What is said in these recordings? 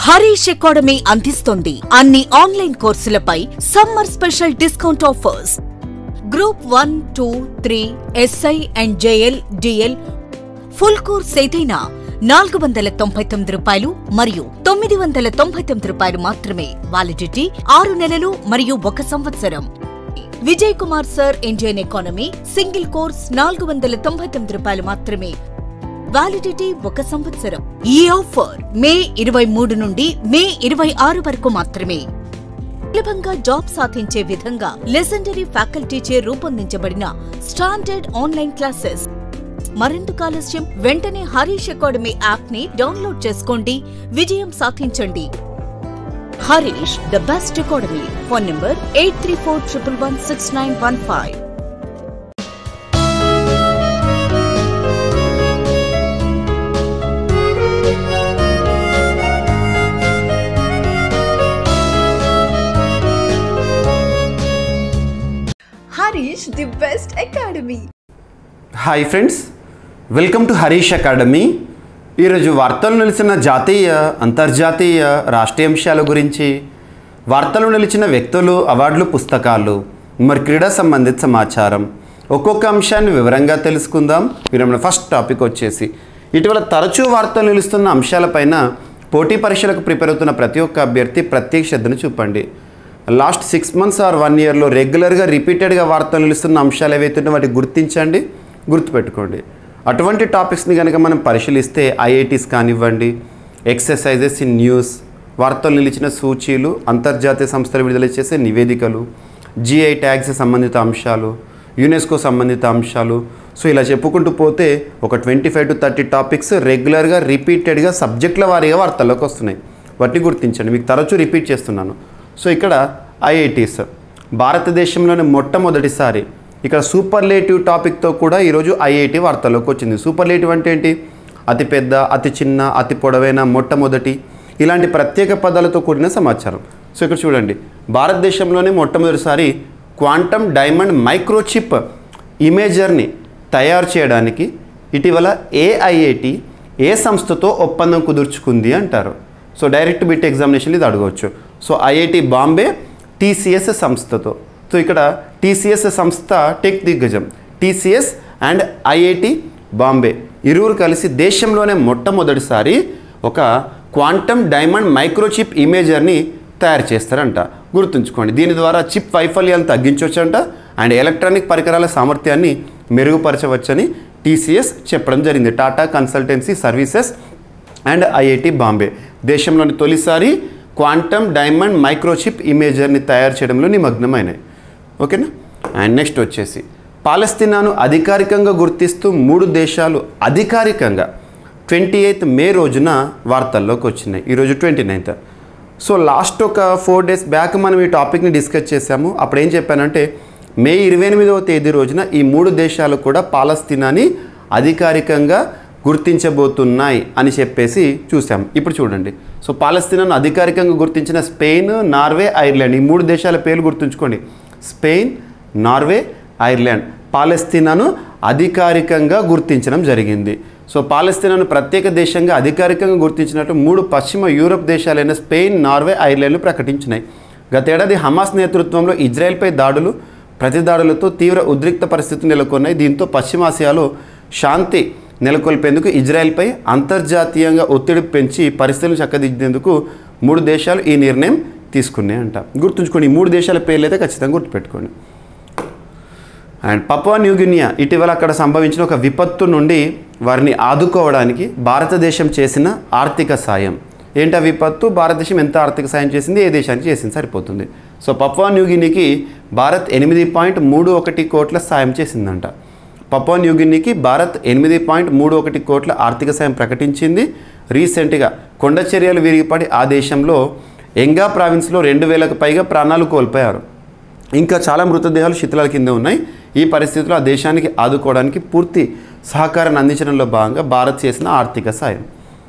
Harish academy అందిస్తోంది అన్ని online కోర్సులపై summer special discount offers group one two three SI and JL DL full course ఏదైనా నాలుగు వందల తొంభై తొమ్మిది రూపాయలు మరియు తొమ్మిది వందల తొంభై తొమ్మిది రూపాయలు మాత్రమే వాలిడిటీ ఆరు నెలలు మరియు ఒక సంవత్సరం Vijay Kumar sir Indian economy single course నాలుగు వందల తొంభై తొమ్మిది రూపాయలు మాత్రమే వ్యాలిడిటీ ఒక సంవత్సరం ఈ ఆఫర్ మే ఇరవై మూడు నుండి మే ఇరవై ఆరు వరకు మాత్రమే సులభంగా జాబ్ సాధించే విధంగా లెజెండరీ ఫ్యాకల్టీచే రూపొందించబడిన స్టాండర్డ్ ఆన్లైన్ క్లాసెస్ మరెందుకు ఆలస్యం వెంటనే హరీష్ అకాడమీ యాప్ ని డౌన్లోడ్ చేసుకోండి విజయం సాధించండి Harish the best academy phone number eight three four triple one six nine one five Harish, the best academy. Hi friends welcome to Harish academy ఈరోజు వార్తలు నిలిచిన జాతీయ అంతర్జాతీయ రాష్ట్రీయ అంశాల గురించి వార్తలు నిలిచిన వ్యక్తులు అవార్డులు పుస్తకాలు మరి క్రీడా సంబంధిత సమాచారం ఒక్కొక్క అంశాన్ని వివరంగా తెలుసుకుందాం మీరు మన ఫస్ట్ టాపిక్ వచ్చేసి ఇటీవల తరచూ వార్తలు నిలుస్తున్న అంశాలపైన పోటీ పరీక్షలకు ప్రిపేర్ అవుతున్న ప్రతి ఒక్క అభ్యర్థి ప్రత్యేక శ్రద్ధను చూపండి last six months or one ఇయర్లో రెగ్యులర్గా రిపీటెడ్గా వార్తలు నిలుస్తున్న అంశాలు ఏవైతే వాటిని గుర్తించండి గుర్తుపెట్టుకోండి అటువంటి టాపిక్స్ని కనుక మనం పరిశీలిస్తే ఐఐటీస్ కానివ్వండి ఎక్సర్సైజెస్ ఇన్ న్యూస్ వార్తలు నిలిచిన సూచీలు అంతర్జాతీయ సంస్థలు విడుదల చేసే నివేదికలు జిఐ ట్యాగ్స్ సంబంధిత అంశాలు యునెస్కో సంబంధిత అంశాలు సో ఇలా చెప్పుకుంటూ పోతే ఒక twenty five to thirty topics రెగ్యులర్గా రిపీటెడ్గా సబ్జెక్టుల వారీగా వార్తల్లోకి వస్తున్నాయి వాటిని గుర్తించండి మీకు తరచూ రిపీట్ చేస్తున్నాను సో ఇక్కడ ఐఐటీస్ భారతదేశంలోనే మొట్టమొదటిసారి ఇక్కడ సూపర్లేటివ్ టాపిక్తో కూడా ఈరోజు ఐఐటి వార్తల్లోకి వచ్చింది సూపర్లేటివ్ అంటే ఏంటి అతి పెద్ద అతి చిన్న అతి పొడవైన మొట్టమొదటి ఇలాంటి ప్రత్యేక పదాలతో కూడిన సమాచారం సో ఇక్కడ చూడండి భారతదేశంలోనే మొట్టమొదటిసారి క్వాంటమ్ డైమండ్ మైక్రోచిప్ ఇమేజర్ని తయారు చేయడానికి ఇటీవల ఏఐఐటి ఏ సంస్థతో ఒప్పందం కుదుర్చుకుంది అంటారు సో డైరెక్ట్ బిట్ ఎగ్జామినేషన్ ఇది అడగవచ్చు సో ఐఐటి బాంబే టీసీఎస్ సంస్థతో సో ఇక్కడ టీసీఎస్ సంస్థ టెక్ దిగ్గజం టీసీఎస్ అండ్ ఐఐటి బాంబే ఇరువురు కలిసి దేశంలోనే మొట్టమొదటిసారి ఒక క్వాంటమ్ డైమండ్ మైక్రోచిప్ ఇమేజర్ని తయారు చేస్తారంట గుర్తుంచుకోండి దీని ద్వారా చిప్ వైఫల్యాలను తగ్గించవచ్చంట అండ్ ఎలక్ట్రానిక్ పరికరాల సామర్థ్యాన్ని మెరుగుపరచవచ్చని టీసీఎస్ చెప్పడం జరిగింది Tata consultancy services and IIT Bombay దేశంలోని తొలిసారి క్వాంటమ్ డైమండ్ మైక్రోచిప్ ఇమేజర్ని తయారు చేయడంలో నిమగ్నమైనాయి ఓకేనా అండ్ నెక్స్ట్ వచ్చేసి పాలస్తీనాను అధికారికంగా గుర్తిస్తూ మూడు దేశాలు అధికారికంగా ట్వంటీ ఎయిత్ మే రోజున వార్తల్లోకి వచ్చినాయి ఈరోజు ట్వంటీ నైన్త్ సో లాస్ట్ ఒక ఫోర్ డేస్ బ్యాక్ మనం ఈ టాపిక్ని డిస్కస్ చేశాము అప్పుడు ఏం చెప్పానంటే మే ఇరవై ఎనిమిదవ తేదీ రోజున ఈ మూడు దేశాలు కూడా పాలస్తీనాని అధికారికంగా గుర్తించబోతున్నాయి అని చెప్పేసి చూసాం ఇప్పుడు చూడండి సో పాలస్తీనాను అధికారికంగా గుర్తించిన స్పెయిన్ నార్వే ఐర్లాండ్ ఈ మూడు దేశాల పేర్లు గుర్తుంచుకోండి స్పెయిన్ నార్వే ఐర్లాండ్ పాలస్తీనాను అధికారికంగా గుర్తించడం జరిగింది సో పాలస్తీనాను ప్రత్యేక దేశంగా అధికారికంగా గుర్తించినట్టు మూడు పశ్చిమ యూరప్ దేశాలైన స్పెయిన్ నార్వే ఐర్లాండ్లు ప్రకటించినాయి గతేడాది హమాస్ నేతృత్వంలో ఇజ్రాయెల్పై దాడులు ప్రతి దాడులతో తీవ్ర ఉద్రిక్త పరిస్థితులు నెలకొన్నాయి దీంతో పశ్చిమాసియాలో శాంతి నెలకొల్పేందుకు ఇజ్రాయెల్పై అంతర్జాతీయంగా ఒత్తిడి పెంచి పరిస్థితులను చక్కదిద్దేందుకు మూడు దేశాలు ఈ నిర్ణయం తీసుకున్నాయంట గుర్తుంచుకోండి ఈ మూడు దేశాల పేర్లు అయితే ఖచ్చితంగా గుర్తుపెట్టుకోండి అండ్ పపువా న్యూగినియా ఇటీవల అక్కడ సంభవించిన ఒక విపత్తు నుండి వారిని ఆదుకోవడానికి భారతదేశం చేసిన ఆర్థిక సాయం ఏంటి ఆ విపత్తు భారతదేశం ఎంత ఆర్థిక సాయం చేసింది ఏ దేశానికి చేసింది సరిపోతుంది సో పపువా న్యూగినీకి భారత్ ఎనిమిది పాయింట్ మూడు ఒకటి కోట్ల సాయం చేసిందంట పపువా న్యూగినీకి భారత్ ఎనిమిది పాయింట్ మూడు ఒకటి కోట్ల ఆర్థిక సాయం ప్రకటించింది రీసెంట్గా కొండ చర్యలు విరిగిపడి ఆ దేశంలో ఎంగా ప్రావిన్స్లో రెండు వేలకు పైగా ప్రాణాలు కోల్పోయారు ఇంకా చాలా మృతదేహాలు శిథిలాల కింద ఉన్నాయి ఈ పరిస్థితిలో ఆ దేశానికి ఆదుకోవడానికి పూర్తి సహకారాన్ని అందించడంలో భాగంగా భారత్ చేసిన ఆర్థిక సాయం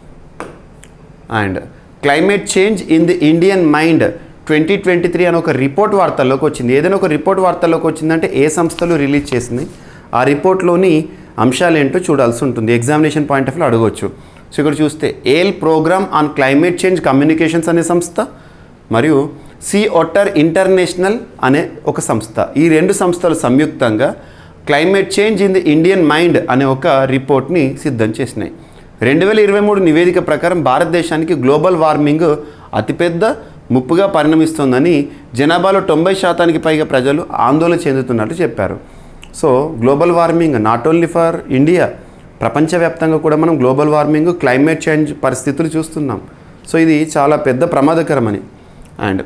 and climate change in the Indian mind twenty twenty three అని ఒక రిపోర్ట్ వార్తల్లోకి వచ్చింది ఏదైనా ఒక రిపోర్ట్ వార్తల్లోకి వచ్చిందంటే ఏ సంస్థలు రిలీజ్ చేసింది ఆ రిపోర్ట్లోని అంశాలు ఏంటో చూడాల్సి ఉంటుంది ఎగ్జామినేషన్ పాయింట్ ఆఫ్ వ్యూ అడగవచ్చు సో ఇక్కడ చూస్తే Yale program on climate change communications అనే సంస్థ మరియు సి ఒటర్ ఇంటర్నేషనల్ అనే ఒక సంస్థ ఈ రెండు సంస్థలు సంయుక్తంగా climate change in the Indian mind అనే ఒక రిపోర్ట్ని సిద్ధం చేసినాయి రెండు వేల ఇరవై మూడు నివేదిక ప్రకారం భారతదేశానికి గ్లోబల్ వార్మింగ్ అతిపెద్ద ముప్పుగా పరిణమిస్తోందని జనాభాలో తొంభై శాతానికి పైగా ప్రజలు ఆందోళన చెందుతున్నట్లు చెప్పారు so global warming not only for India ప్రపంచవ్యాప్తంగా కూడా మనం గ్లోబల్ వార్మింగ్ క్లైమేట్ చేంజ్ పరిస్థితులు చూస్తున్నాం సో ఇది చాలా పెద్ద ప్రమాదకరమని అండ్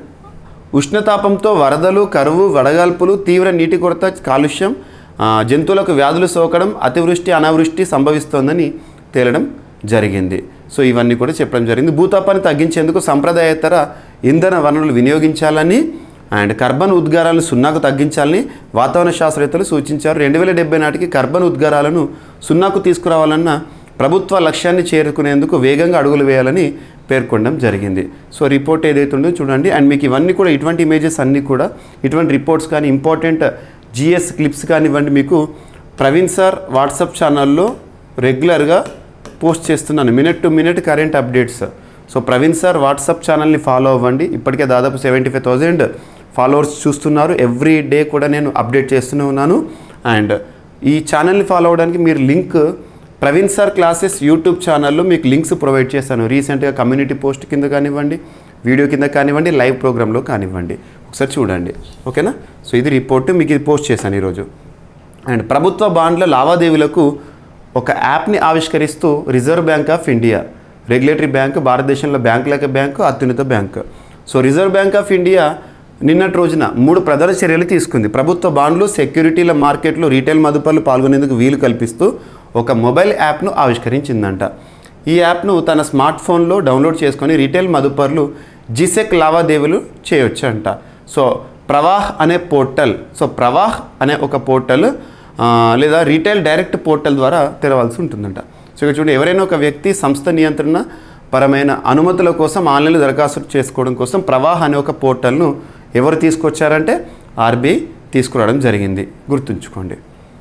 ఉష్ణతాపంతో వరదలు కరువు వడగాల్పులు తీవ్ర నీటి కొరత కాలుష్యం ఆ, జంతువులకు వ్యాధులు సోకడం అతివృష్టి అనావృష్టి సంభవిస్తోందని తేలడం జరిగింది సో ఇవన్నీ కూడా చెప్పడం జరిగింది భూతాపాన్ని తగ్గించేందుకు సంప్రదాయేతర ఇంధన వనరులు వినియోగించాలని అండ్ కర్బన్ ఉద్గారాలను సున్నాకు తగ్గించాలని వాతావరణ శాస్త్రవేత్తలు సూచించారు రెండు వేల డెబ్బై నాటికి కర్బన్ ఉద్గారాలను సున్నాకు తీసుకురావాలన్న ప్రభుత్వ లక్ష్యాన్ని చేరుకునేందుకు వేగంగా అడుగులు వేయాలని పేర్కొనడం జరిగింది సో రిపోర్ట్ ఏదైతే ఉందో చూడండి అండ్ మీకు ఇవన్నీ కూడా ఇటువంటి ఇమేజెస్ అన్నీ కూడా ఇటువంటి రిపోర్ట్స్ కానీ ఇంపార్టెంట్ జిఎస్ క్లిప్స్ కానివ్వండి మీకు ప్రవీణ్ సార్ వాట్సాప్ ఛానల్లో రెగ్యులర్గా పోస్ట్ చేస్తున్నాను minute to minute current updates so Praveen sir WhatsApp ఛానల్ని ఫాలో అవ్వండి ఇప్పటికే దాదాపు సెవెంటీ ఫైవ్ థౌజండ్ ఫాలోవర్స్ చూస్తున్నారు ఎవ్రీ డే కూడా నేను అప్డేట్ చేస్తూనే ఉన్నాను అండ్ ఈ ఛానల్ని ఫాలో అవ్వడానికి మీరు link Praveen sir classes YouTube ఛానల్లో మీకు లింక్స్ ప్రొవైడ్ చేశాను రీసెంట్గా కమ్యూనిటీ పోస్ట్ కింద కానివ్వండి వీడియో కింద కానివ్వండి లైవ్ ప్రోగ్రాంలో కానివ్వండి ఒకసారి చూడండి ఓకేనా సో ఇది రిపోర్ట్ మీకు ఇది పోస్ట్ చేశాను ఈరోజు అండ్ ప్రభుత్వ బాండ్ల లావాదేవీలకు ఒక యాప్ని ఆవిష్కరిస్తూ reserve bank of India regulatory bank భారతదేశంలో బ్యాంకులక బ్యాంకు అత్యున్నత bank so reserve bank of India నిన్నటి రోజున మూడు ప్రధాన చర్యలు తీసుకుంది ప్రభుత్వ బాండ్లు సెక్యూరిటీల మార్కెట్లో రీటైల్ మదుపర్లు పాల్గొనేందుకు వీలు కల్పిస్తూ ఒక మొబైల్ యాప్ను ఆవిష్కరించిందంట ఈ యాప్ను తన స్మార్ట్ ఫోన్లో డౌన్లోడ్ చేసుకొని రీటైల్ మదుపర్లు జిసెక్ లావాదేవీలు చేయొచ్చు అంట సో ప్రవాహ్ అనే పోర్టల్ సో ప్రవాహ్ అనే ఒక పోర్టల్ ఆ, లేదా రీటైల్ డైరెక్ట్ పోర్టల్ ద్వారా తెరవాల్సి ఉంటుందంట సో ఇక్కడ చూడండి ఎవరైనా ఒక వ్యక్తి సంస్థ నియంత్రణ పరమైన అనుమతుల కోసం ఆన్లైన్లో దరఖాస్తు చేసుకోవడం కోసం ప్రవాహ్ అనే ఒక పోర్టల్ను ఎవరు తీసుకొచ్చారంటే ఆర్బీఐ తీసుకురావడం జరిగింది గుర్తుంచుకోండి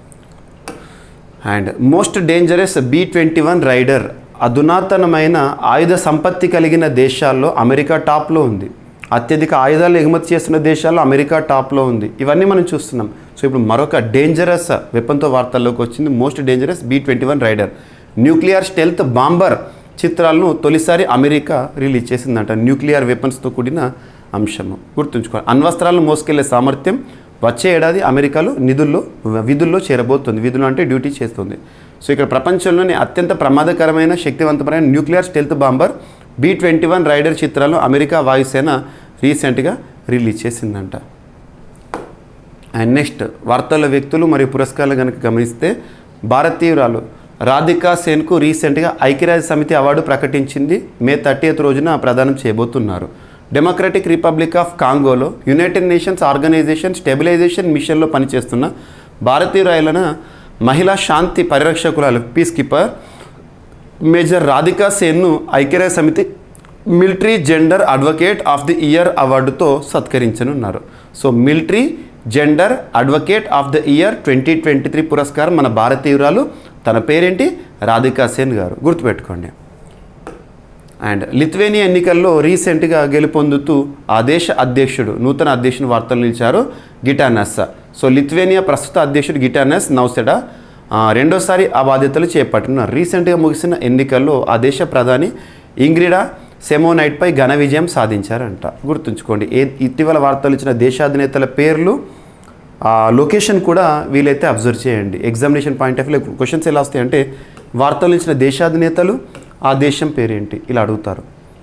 and most dangerous B twenty one raider అధునాతనమైన ఆయుధ సంపత్తి కలిగిన దేశాల్లో అమెరికా టాప్లో ఉంది అత్యధిక ఆయుధాలు ఎగుమతి చేస్తున్న దేశాల్లో అమెరికా టాప్లో ఉంది ఇవన్నీ మనం చూస్తున్నాం సో ఇప్పుడు మరొక డేంజరస్ వెపన్తో వార్తల్లోకి వచ్చింది most dangerous B twenty one raider nuclear stealth bomber చిత్రాలను తొలిసారి అమెరికా రిలీజ్ చేసిందంట న్యూక్లియర్ వెపన్స్తో కూడిన అంశము గుర్తుంచుకోవాలి అణ్వస్త్రాలను మోసుకెళ్లే సామర్థ్యం వచ్చే ఏడాది అమెరికాలో నిధుల్లో విధుల్లో చేరబోతుంది విధులు అంటే డ్యూటీ చేస్తుంది సో ఇక్కడ ప్రపంచంలోనే అత్యంత ప్రమాదకరమైన శక్తివంతమైన nuclear stealth bomber B twenty one raider చిత్రాలు అమెరికా వాయుసేన రీసెంట్గా రిలీజ్ చేసిందంట అండ్ నెక్స్ట్ వార్తల వ్యక్తులు మరియు పురస్కారాలు కనుక గమనిస్తే భారతీయురాలు రాధికా సేన్కు రీసెంట్గా ఐక్యరాజ్య సమితి అవార్డు ప్రకటించింది మే థర్టీయత్ రోజున ప్రదానం చేయబోతున్నారు డెమోక్రటిక్ రిపబ్లిక్ ఆఫ్ కాంగోలో యునైటెడ్ నేషన్స్ ఆర్గనైజేషన్ స్టెబిలైజేషన్ మిషన్లో పనిచేస్తున్న భారతీయురాయలన మహిళా శాంతి పరిరక్షకురాలు పీస్ కీపర్ మేజర్ రాధికా సేన్ను ఐక్యరాజ్య సమితి military gender advocate of the year అవార్డుతో సత్కరించనున్నారు so military gender advocate of the year twenty twenty three పురస్కారం మన భారతీయురాలు తన పేరేంటి రాధికా సేన్ గారు గుర్తుపెట్టుకోండి అండ్ లిథువేనియా ఎన్నికల్లో రీసెంట్గా గెలుపొందుతూ ఆ దేశ అధ్యక్షుడు నూతన అధ్యక్షుని వార్తలు నిలిచారు గిటానస్ సో లిథువేనియా ప్రస్తుత అధ్యక్షుడు గిటానస్ నౌసెడా ఆ, రెండోసారి ఆ బాధ్యతలు చేపట్టున్నారు రీసెంట్గా ముగిసిన ఎన్నికల్లో ఆ దేశ ప్రధాని ఇంగ్రిడా సెమోనైట్పై ఘన విజయం సాధించారంట గుర్తుంచుకోండి ఏ ఇటీవల వార్తలు ఇచ్చిన దేశాధినేతల పేర్లు ఆ లొకేషన్ కూడా వీలైతే అబ్జర్వ్ చేయండి examination point of view questions ఎలా వస్తాయంటే వార్తలు ఇచ్చిన దేశాధినేతలు ఆ దేశం పేరేంటి ఇలా అడుగుతారు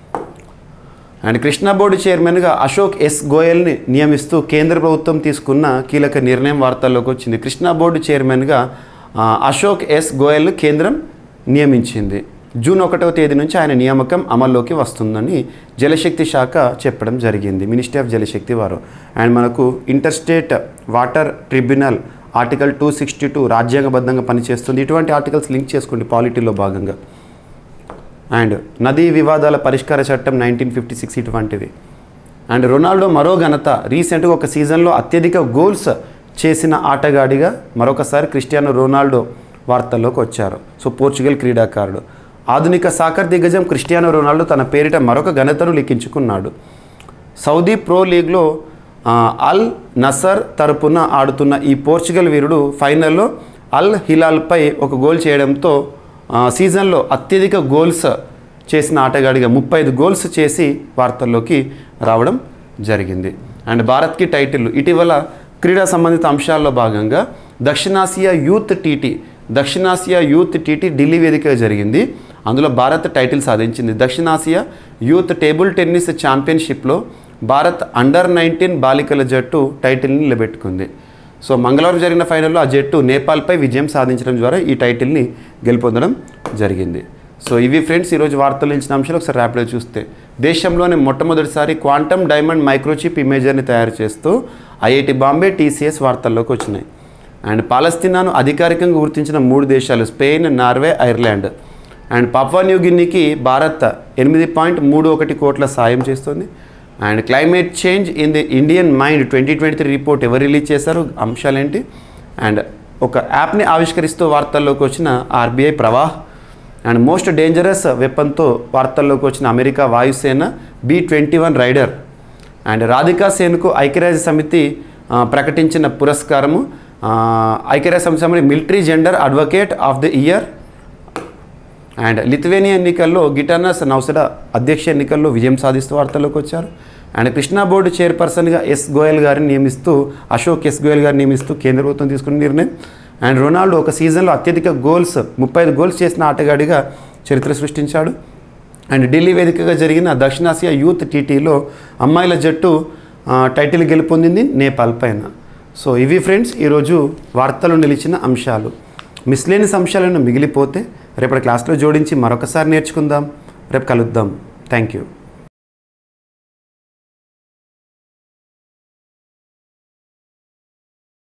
అండ్ కృష్ణా బోర్డు చైర్మన్గా అశోక్ ఎస్ గోయల్ని నియమిస్తూ కేంద్ర ప్రభుత్వం తీసుకున్న కీలక నిర్ణయం వార్తల్లోకి వచ్చింది కృష్ణా బోర్డు చైర్మన్గా ఆ, అశోక్ ఎస్ గోయల్ను కేంద్రం నియమించింది జూన్ ఒకటవ తేదీ నుంచి ఆయన నియామకం అమల్లోకి వస్తుందని జలశక్తి శాఖ చెప్పడం జరిగింది మినిస్ట్రీ ఆఫ్ జలశక్తి వారు అండ్ మనకు interstate water tribunal article two sixty two రాజ్యాంగబద్ధంగా పనిచేస్తుంది ఇటువంటి ఆర్టికల్స్ లింక్ చేసుకోండి పాలిటీలో భాగంగా అండ్ నదీ వివాదాల పరిష్కార చట్టం నైన్టీన్ ఫిఫ్టీ సిక్స్ ఇటువంటివి అండ్ రొనాల్డో మరో ఘనత రీసెంట్గా ఒక సీజన్లో అత్యధిక గోల్స్ చేసిన ఆటగాడిగా మరొకసారి క్రిస్టియానో రొనాల్డో వార్తల్లోకి వచ్చారు సో పోర్చుగల్ క్రీడాకారుడు ఆధునిక సాకర్ దిగ్గజం క్రిస్టియానో రొనాల్డో తన పేరిట మరొక ఘనతను లిఖించుకున్నాడు సౌదీ ప్రో లీగ్లో ఆ, అల్ నసర్ తరపున ఆడుతున్న ఈ పోర్చుగల్ వీరుడు ఫైనల్లో అల్ హిలాల్పై ఒక గోల్ చేయడంతో ఆ, సీజన్లో అత్యధిక గోల్స్ చేసిన ఆటగాడిగా ముప్పై ఐదు గోల్స్ చేసి వార్తల్లోకి రావడం జరిగింది అండ్ భారత్కి టైటిల్ ఇటీవల క్రీడా సంబంధిత అంశాల్లో భాగంగా దక్షిణాసియా యూత్ టీటీ దక్షిణాసియా యూత్ టీటీ ఢిల్లీ వేదికగా జరిగింది అందులో భారత్ టైటిల్ సాధించింది దక్షిణాసియా యూత్ టేబుల్ టెన్నిస్ ఛాంపియన్షిప్లో భారత్ అండర్ నైన్టీన్ బాలికల జట్టు టైటిల్ని నిలబెట్టుకుంది సో మంగళవారం జరిగిన ఫైనల్లో ఆ జట్టు నేపాల్పై విజయం సాధించడం ద్వారా ఈ టైటిల్ని గెలుపొందడం జరిగింది సో ఇవి ఫ్రెండ్స్ ఈరోజు వార్తలు ఇచ్చిన అంశాలు ఒకసారి ర్యాపిడ్గా చూస్తే దేశంలోనే మొట్టమొదటిసారి క్వాంటమ్ డైమండ్ మైక్రోచిప్ ఇమేజర్ని తయారు చేస్తూ ఐఐటి బాంబే టీసీఎస్ వార్తల్లోకి వచ్చినాయి అండ్ పాలస్తీనాను అధికారికంగా గుర్తించిన మూడు దేశాలు Spain Norway Ireland and Papua New గిన్నీకి భారత్ ఎనిమిది పాయింట్ మూడు ఒకటి కోట్ల సాయం చేస్తుంది and climate change in the Indian mind twenty twenty three report ఎవరు రిలీజ్ చేశారు అంశాలేంటి అండ్ ఒక యాప్ని ఆవిష్కరిస్తూ వార్తల్లోకి వచ్చిన RBI Pravaah and most dangerous వెపన్తో వార్తల్లోకి వచ్చిన అమెరికా వాయుసేన B twenty one raider and Radhika సేన్కు ఐక్యరాజ్య సమితి ఆ, ప్రకటించిన పురస్కారము ఆ, ఐక్యరాజ్య సమితి సమితి military gender advocate of the year and Lithuania ఎన్నికల్లో గిటానస్ నౌసడ అధ్యక్ష ఎన్నికల్లో విజయం సాధిస్తూ వార్తల్లోకి వచ్చారు అండ్ కృష్ణా బోర్డు చైర్పర్సన్గా ఎస్ గోయల్ గారిని నియమిస్తూ అశోక్ ఎస్ గోయల్ గారిని నియమిస్తూ కేంద్ర ప్రభుత్వం తీసుకున్న నిర్ణయం అండ్ రొనాల్డో ఒక సీజన్లో అత్యధిక గోల్స్ ముప్పై ఐదు గోల్స్ చేసిన ఆటగాడిగా చరిత్ర సృష్టించాడు అండ్ ఢిల్లీ వేదికగా జరిగిన దక్షిణాసియా యూత్ టీటీలో అమ్మాయిల జట్టు ఆ, టైటిల్ గెలుపొందింది నేపాల్ పైన సో ఇవి ఫ్రెండ్స్ ఈరోజు వార్తలు నిలిచిన అంశాలు మిస్లేనిస్ అంశాలను మిగిలిపోతే రేపటి క్లాస్లో జోడించి మరొకసారి నేర్చుకుందాం రేపు కలుద్దాం థ్యాంక్ యూ